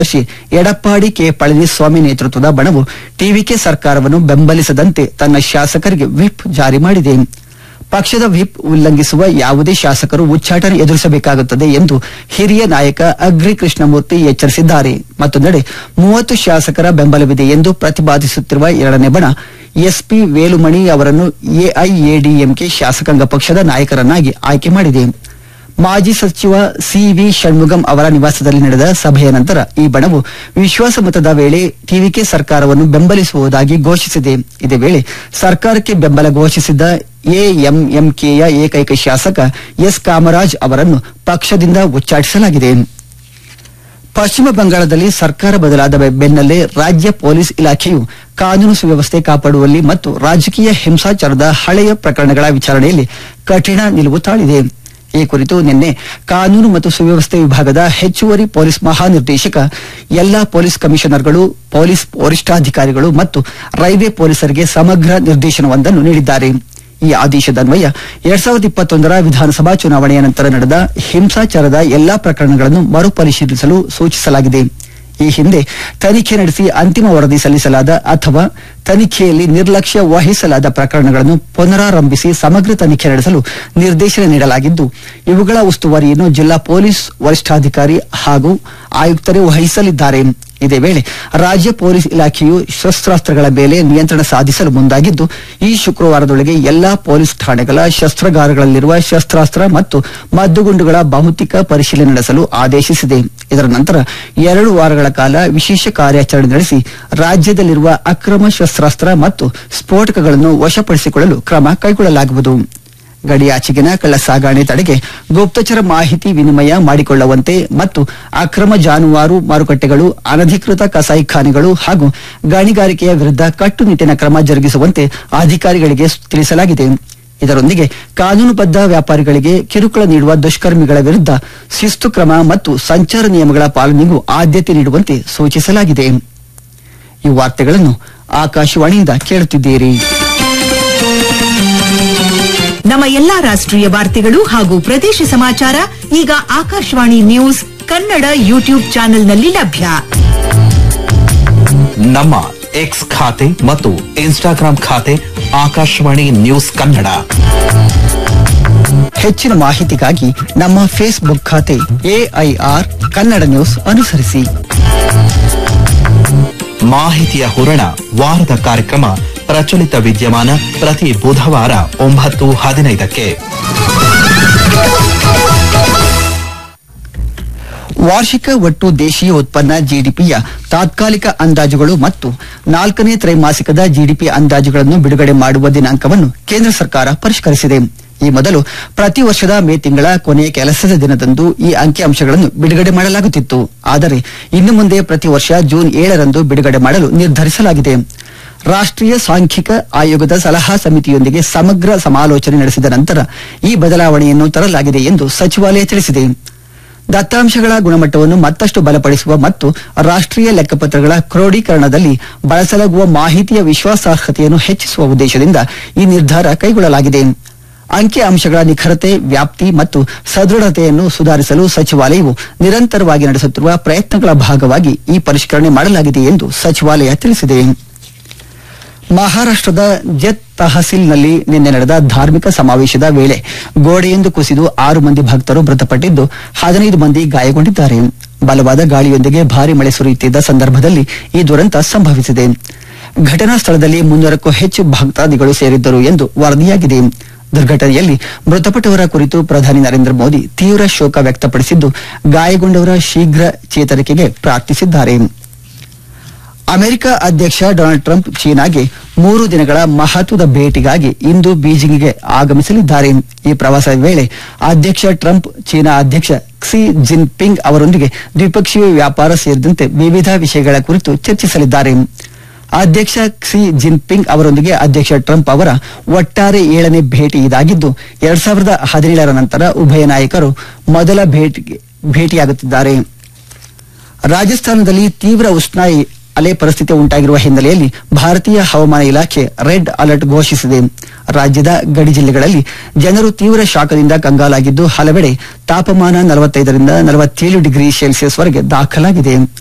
ಕಾರ್ಯದರ್ಶಿ ಎಡಪ್ಪಾಡಿ ಕೆ ಪಳನಿಸ್ವಾಮಿ ನೇತೃತ್ವದ ಬಣವು ಟಿವಿಕೆ ಸರ್ಕಾರವನ್ನು ಬೆಂಬಲಿಸದಂತೆ ತನ್ನ ಶಾಸಕರಿಗೆ ವಿಪ್ ಜಾರಿ ಮಾಡಿದೆ ಪಕ್ಷದ ವಿಪ್ ಉಲ್ಲಂಘಿಸುವ ಯಾವುದೇ ಶಾಸಕರು ಉಚ್ಚಾಟನೆ ಎದುರಿಸಬೇಕಾಗುತ್ತದೆ ಎಂದು ಹಿರಿಯ ನಾಯಕ ಅಗ್ರಿ ಕೃಷ್ಣಮೂರ್ತಿ ಎಚ್ಚರಿಸಿದ್ದಾರೆ ಮತ್ತೊಂದೆಡೆ ಮೂವತ್ತು ಶಾಸಕರ ಬೆಂಬಲವಿದೆ ಎಂದು ಪ್ರತಿಪಾದಿಸುತ್ತಿರುವ ಎರಡನೇ ಬಣ ಎಸ್ಪಿ ವೇಲುಮಣಿ ಅವರನ್ನು ಎಐಎಡಿಎಂಕೆ ಶಾಸಕಾಂಗ ಪಕ್ಷದ ನಾಯಕರನ್ನಾಗಿ ಆಯ್ಕೆ ಮಾಡಿದೆ ಮಾಜಿ ಸಚಿವ ಸಿವಿ ಷಣ್ಮುಗಂ ಅವರ ನಿವಾಸದಲ್ಲಿ ನಡೆದ ಸಭೆಯ ನಂತರ ಈ ಬಣವು ವಿಶ್ವಾಸಮತದ ವೇಳೆ ಟಿವಿಕೆ ಸರ್ಕಾರವನ್ನು ಬೆಂಬಲಿಸುವುದಾಗಿ ಘೋಷಿಸಿದೆ ಇದೇ ವೇಳೆ ಸರ್ಕಾರಕ್ಕೆ ಬೆಂಬಲ ಘೋಷಿಸಿದ್ದ ಎಎಂಎಂಕೆಯ ಏಕೈಕ ಶಾಸಕ ಎಸ್ ಕಾಮರಾಜ್ ಅವರನ್ನು ಪಕ್ಷದಿಂದ ಉಚ್ಚಾಟಿಸಲಾಗಿದೆ ಪಶ್ಚಿಮ ಬಂಗಾಳದಲ್ಲಿ ಸರ್ಕಾರ ಬದಲಾದ ಬೆ- ಬೆನ್ನಲ್ಲೇ ರಾಜ್ಯ ಪೊಲೀಸ್ ಇಲಾಖೆಯು ಕಾನೂನು ಸುವ್ಯವಸ್ಥೆ ಕಾಪಾಡುವಲ್ಲಿ ಮತ್ತು ರಾಜಕೀಯ ಹಿಂಸಾಚಾರದ ಹಳೆಯ ಪ್ರಕರಣಗಳ ವಿಚಾರಣೆಯಲ್ಲಿ ಕಠಿಣ ನಿಲುವು ತಾಳಿದೆ ಈ ಕುರಿತು ನಿನ್ನೆ ಕಾನೂನು ಮತ್ತು ಸುವ್ಯವಸ್ಥೆ ವಿಭಾಗದ ಹೆಚ್ಚುವರಿ ಪೊಲೀಸ್ ಮಹಾನಿರ್ದೇಶಕ ಎಲ್ಲಾ ಪೊಲೀಸ್ ಕಮಿಷನರ್ಗಳು ಪೊಲೀಸ್ ವರಿಷ್ಠಾಧಿಕಾರಿಗಳು ಮತ್ತು ರೈಲ್ವೆ ಪೊಲೀಸರಿಗೆ ಸಮಗ್ರ ನಿರ್ದೇಶನವೊಂದನ್ನು ನೀಡಿದ್ದಾರೆ ಈ ಆದೇಶದನ್ವಯ ಎರಡ್ ಸಾವಿರದ ಇಪ್ಪತ್ತೊಂದರ ವಿಧಾನಸಭಾ ಚುನಾವಣೆಯ ನಂತರ ನಡೆದ ಹಿಂಸಾಚಾರದ ಎಲ್ಲಾ ಪ್ರಕರಣಗಳನ್ನು ಮರುಪರಿಶೀಲಿಸಲು ಸೂಚಿಸಲಾಗಿದೆ ಈ ಹಿಂದೆ ತನಿಖೆ ನಡೆಸಿ ಅಂತಿಮ ವರದಿ ಸಲ್ಲಿಸಲಾದ ಅಥವಾ ತನಿಖೆಯಲ್ಲಿ ನಿರ್ಲಕ್ಷ್ಯ ವಹಿಸಲಾದ ಪ್ರಕರಣಗಳನ್ನು ಪುನರಾರಂಭಿಸಿ ಸಮಗ್ರ ತನಿಖೆ ನಡೆಸಲು ನಿರ್ದೇಶನ ನೀಡಲಾಗಿದ್ದು ಇವುಗಳ ಉಸ್ತುವಾರಿಯನ್ನು ಜಿಲ್ಲಾ ಪೊಲೀಸ್ ವರಿಷ್ಠಾಧಿಕಾರಿ ಹಾಗೂ ಆಯುಕ್ತರೇ ವಹಿಸಲಿದ್ದಾರೆ ಇದೇ ವೇಳೆ ರಾಜ್ಯ ಪೊಲೀಸ್ ಇಲಾಖೆಯು ಶಸ್ತ್ರಾಸ್ತ್ರಗಳ ಮೇಲೆ ನಿಯಂತ್ರಣ ಸಾಧಿಸಲು ಮುಂದಾಗಿದ್ದು ಈ ಶುಕ್ರವಾರದೊಳಗೆ ಎಲ್ಲಾ ಪೊಲೀಸ್ ಠಾಣೆಗಳ ಶಸ್ತ್ರಾಗಾರಗಳಲ್ಲಿರುವ ಶಸ್ತ್ರಾಸ್ತ್ರ ಮತ್ತು ಮದ್ದುಗುಂಡುಗಳ ಬಹುತೇಕ ಪರಿಶೀಲನೆ ನಡೆಸಲು ಆದೇಶಿಸಿದೆ ಇದರ ನಂತರ ಎರಡು ವಾರಗಳ ಕಾಲ ವಿಶೇಷ ಕಾರ್ಯಾಚರಣೆ ನಡೆಸಿ ರಾಜ್ಯದಲ್ಲಿರುವ ಅಕ್ರಮ ಶಸ್ತ್ರಾಸ್ತ್ರ ಮತ್ತು ಸ್ಫೋಟಕಗಳನ್ನು ವಶಪಡಿಸಿಕೊಳ್ಳಲು ಕ್ರಮ ಕೈಗೊಳ್ಳಲಾಗುವುದು ಗಡಿಯಾಚೆಗಿನ ಕಳ್ಳ ಸಾಗಾಣೆ ತಡೆಗೆ ಗುಪ್ತಚರ ಮಾಹಿತಿ ವಿನಿಮಯ ಮಾಡಿಕೊಳ್ಳುವಂತೆ ಮತ್ತು ಅಕ್ರಮ ಜಾನುವಾರು ಮಾರುಕಟ್ಟೆಗಳು ಅನಧಿಕೃತ ಕಸಾಯಿಖಾನೆಗಳು ಹಾಗೂ ಗಣಿಗಾರಿಕೆಯ ವಿರುದ್ಧ ಕಟ್ಟುನಿಟ್ಟಿನ ಕ್ರಮ ಜರುಗಿಸುವಂತೆ ಅಧಿಕಾರಿಗಳಿಗೆ ತಿಳಿಸಲಾಗಿದೆ ಇದರೊಂದಿಗೆ ಕಾನೂನುಬದ್ಧ ವ್ಯಾಪಾರಿಗಳಿಗೆ ಕಿರುಕುಳ ನೀಡುವ ದುಷ್ಕರ್ಮಿಗಳ ವಿರುದ್ಧ ಶಿಸ್ತು ಕ್ರಮ ಮತ್ತು ಸಂಚಾರ ನಿಯಮಗಳ ಪಾಲನೆಗೂ ಆದ್ಯತೆ ನೀಡುವಂತೆ ಸೂಚಿಸಲಾಗಿದೆ ಈ ವಾರ್ತೆಗಳನ್ನು ಆಕಾಶವಾಣಿಯಿಂದ ಕೇಳುತ್ತಿದ್ದೀರಿ ನಮ್ಮ ಎಲ್ಲಾ ರಾಷ್ಟ್ರೀಯ ವಾರ್ತೆಗಳು ಹಾಗೂ ಪ್ರದೇಶ ಸಮಾಚಾರ ಈಗ ಆಕಾಶವಾಣಿ ನ್ಯೂಸ್ ಕನ್ನಡ ಯೂಟ್ಯೂಬ್ ಚಾನೆಲ್ನಲ್ಲಿ ಲಭ್ಯ ನಮ್ಮ ಎಕ್ಸ್ ಖಾತೆ ಮತ್ತು ಇನ್ಸ್ಟಾಗ್ರಾಂ ಖಾತೆ ಆಕಾಶವಾಣಿ ನ್ಯೂಸ್ ಕನ್ನಡ ಹೆಚ್ಚಿನ ಮಾಹಿತಿಗಾಗಿ ನಮ್ಮ ಫೇಸ್ಬುಕ್ ಖಾತೆ ಎಐಆರ್ ಕನ್ನಡ ನ್ಯೂಸ್ ಅನುಸರಿಸಿ ಮಾಹಿತಿಯ ಹೂರಣ ವಾರದ ಕಾರ್ಯಕ್ರಮ ಪ್ರಚಲಿತ ವಿದ್ಯಮಾನ ಪ್ರತಿ ಬುಧವಾರ ಒಂಬತ್ತು ಹದಿನೈದಕ್ಕೆ ವಾರ್ಷಿಕ ಒಟ್ಟು ದೇಶೀಯ ಉತ್ಪನ್ನ ಜಿಡಿಪಿಯ ತಾತ್ಕಾಲಿಕ ಅಂದಾಜುಗಳು ಮತ್ತು ನಾಲ್ಕನೇ ತ್ರೈಮಾಸಿಕದ ಜಿಡಿಪಿ ಅಂದಾಜುಗಳನ್ನು ಬಿಡುಗಡೆ ಮಾಡುವ ದಿನಾಂಕವನ್ನು ಕೇಂದ್ರ ಸರ್ಕಾರ ಪರಿಷ್ಕರಿಸಿದೆ ಈ ಮೊದಲು ಪ್ರತಿ ವರ್ಷದ ಮೇ ತಿಂಗಳ ಕೊನೆಯ ಕೆಲಸದ ದಿನದಂದು ಈ ಅಂಕಿಅಂಶಗಳನ್ನು ಬಿಡುಗಡೆ ಮಾಡಲಾಗುತ್ತಿತ್ತು ಆದರೆ ಇನ್ನು ಮುಂದೆ ಪ್ರತಿ ವರ್ಷ ಜೂನ್ ಏಳರಂದು ಬಿಡುಗಡೆ ಮಾಡಲು ನಿರ್ಧರಿಸಲಾಗಿದೆ ರಾಷ್ಟ್ರೀಯ ಸಾಂಖ್ಯಿಕ ಆಯೋಗದ ಸಲಹಾ ಸಮಿತಿಯೊಂದಿಗೆ ಸಮಗ್ರ ಸಮಾಲೋಚನೆ ನಡೆಸಿದ ನಂತರ ಈ ಬದಲಾವಣೆಯನ್ನು ತರಲಾಗಿದೆ ಎಂದು ಸಚಿವಾಲಯ ತಿಳಿಸಿದೆ ದತ್ತಾಂಶಗಳ ಗುಣಮಟ್ಟವನ್ನು ಮತ್ತಷ್ಟು ಬಲಪಡಿಸುವ ಮತ್ತು ರಾಷ್ಟ್ರೀಯ ಲೆಕ್ಕಪತ್ರಗಳ ಕ್ರೋಢೀಕರಣದಲ್ಲಿ ಬಳಸಲಾಗುವ ಮಾಹಿತಿಯ ವಿಶ್ವಾಸಾರ್ಹತೆಯನ್ನು ಹೆಚ್ಚಿಸುವ ಉದ್ದೇಶದಿಂದ ಈ ನಿರ್ಧಾರ ಕೈಗೊಳ್ಳಲಾಗಿದೆ ಅಂಕಿ ಅಂಶಗಳ ನಿಖರತೆ ವ್ಯಾಪ್ತಿ ಮತ್ತು ಸದೃಢತೆಯನ್ನು ಸುಧಾರಿಸಲು ಸಚಿವಾಲಯವು ನಿರಂತರವಾಗಿ ನಡೆಸುತ್ತಿರುವ ಪ್ರಯತ್ನಗಳ ಭಾಗವಾಗಿ ಈ ಪರಿಷ್ಕರಣೆ ಮಾಡಲಾಗಿದೆ ಎಂದು ಸಚಿವಾಲಯ ತಿಳಿಸಿದೆ ಮಹಾರಾಷ್ಟ್ರದ ಜತ್ ತಹಸೀಲ್ನಲ್ಲಿ ನಿನ್ನೆ ನಡೆದ ಧಾರ್ಮಿಕ ಸಮಾವೇಶದ ವೇಳೆ ಗೋಡೆಯೊಂದು ಕುಸಿದು ಆರು ಮಂದಿ ಭಕ್ತರು ಮೃತಪಟ್ಟಿದ್ದು ಹದಿನೈದು ಮಂದಿ ಗಾಯಗೊಂಡಿದ್ದಾರೆ ಬಲವಾದ ಗಾಳಿಯೊಂದಿಗೆ ಭಾರಿ ಮಳೆ ಸುರಿಯುತ್ತಿದ್ದ ಸಂದರ್ಭದಲ್ಲಿ ಈ ದುರಂತ ಸಂಭವಿಸಿದೆ ಘಟನಾ ಸ್ಥಳದಲ್ಲಿ ಮುನ್ನೂರಕ್ಕೂ ಹೆಚ್ಚು ಭಕ್ತಾದಿಗಳು ಸೇರಿದ್ದರು ಎಂದು ವರದಿಯಾಗಿದೆ ದುರ್ಘಟನೆಯಲ್ಲಿ ಮೃತಪಟ್ಟವರ ಕುರಿತು ಪ್ರಧಾನಿ ನರೇಂದ್ರ ಮೋದಿ ತೀವ್ರ ಶೋಕ ವ್ಯಕ್ತಪಡಿಸಿದ್ದು ಗಾಯಗೊಂಡವರ ಶೀಘ್ರ ಚೇತರಿಕೆಗೆ ಪ್ರಾರ್ಥಿಸಿದ್ದಾರೆ ಅಮೆರಿಕ ಅಧ್ಯಕ್ಷ ಡೊನಾಲ್ಡ್ ಟ್ರಂಪ್ ಚೀನಾಗೆ ಮೂರು ದಿನಗಳ ಮಹತ್ವದ ಭೇಟಿಗಾಗಿ ಇಂದು ಬೀಜಿಂಗ್ಗೆ ಆಗಮಿಸಲಿದ್ದಾರೆ ಈ ಪ್ರವಾಸದ ವೇಳೆ ಅಧ್ಯಕ್ಷ ಟ್ರಂಪ್ ಚೀನಾ ಅಧ್ಯಕ್ಷ ಕ್ಸಿ ಜಿನ್ಪಿಂಗ್ ಅವರೊಂದಿಗೆ ದ್ವಿಪಕ್ಷೀಯ ವ್ಯಾಪಾರ ಸೇರಿದಂತೆ ವಿವಿಧ ವಿಷಯಗಳ ಕುರಿತು ಚರ್ಚಿಸಲಿದ್ದಾರೆ ಅಧ್ಯಕ್ಷ ಕ್ಸಿ ಜಿನ್ಪಿಂಗ್ ಅವರೊಂದಿಗೆ ಅಧ್ಯಕ್ಷ ಟ್ರಂಪ್ ಅವರ ಒಟ್ಟಾರೆ ಏಳನೇ ಭೇಟಿ ಇದಾಗಿದ್ದು ಎರಡ್ ಸಾವಿರದ ಹದಿನೇಳರ ನಂತರ ಉಭಯ ನಾಯಕರು ಮೊದಲ ಭೇಟಿಗೆ ಭೇಟಿಯಾಗುತ್ತಿದ್ದಾರೆ ರಾಜಸ್ಥಾನದಲ್ಲಿ ತೀವ್ರ ಉಷ್ಣ ಅಲೆ ಪರಿಸ್ಥಿತಿ ಉಂಟಾಗಿರುವ ಹಿನ್ನೆಲೆಯಲ್ಲಿ ಭಾರತೀಯ ಹವಾಮಾನ ಇಲಾಖೆ ರೆಡ್ ಅಲರ್ಟ್ ಘೋಷಿಸಿದೆ ರಾಜ್ಯದ ಗಡಿ ಜಿಲ್ಲೆಗಳಲ್ಲಿ ಜನರು ತೀವ್ರ ಶಾಖದಿಂದ ಕಂಗಾಲಾಗಿದ್ದು ಹಲವೆಡೆ ತಾಪಮಾನ ನಲವತ್ತೈದರಿಂದ ನಲವತ್ತೇಳು ಡಿಗ್ರಿ ಸೆಲ್ಸಿಯಸ್ ವರೆಗೆ ದಾಖಲಾಗಿದೆ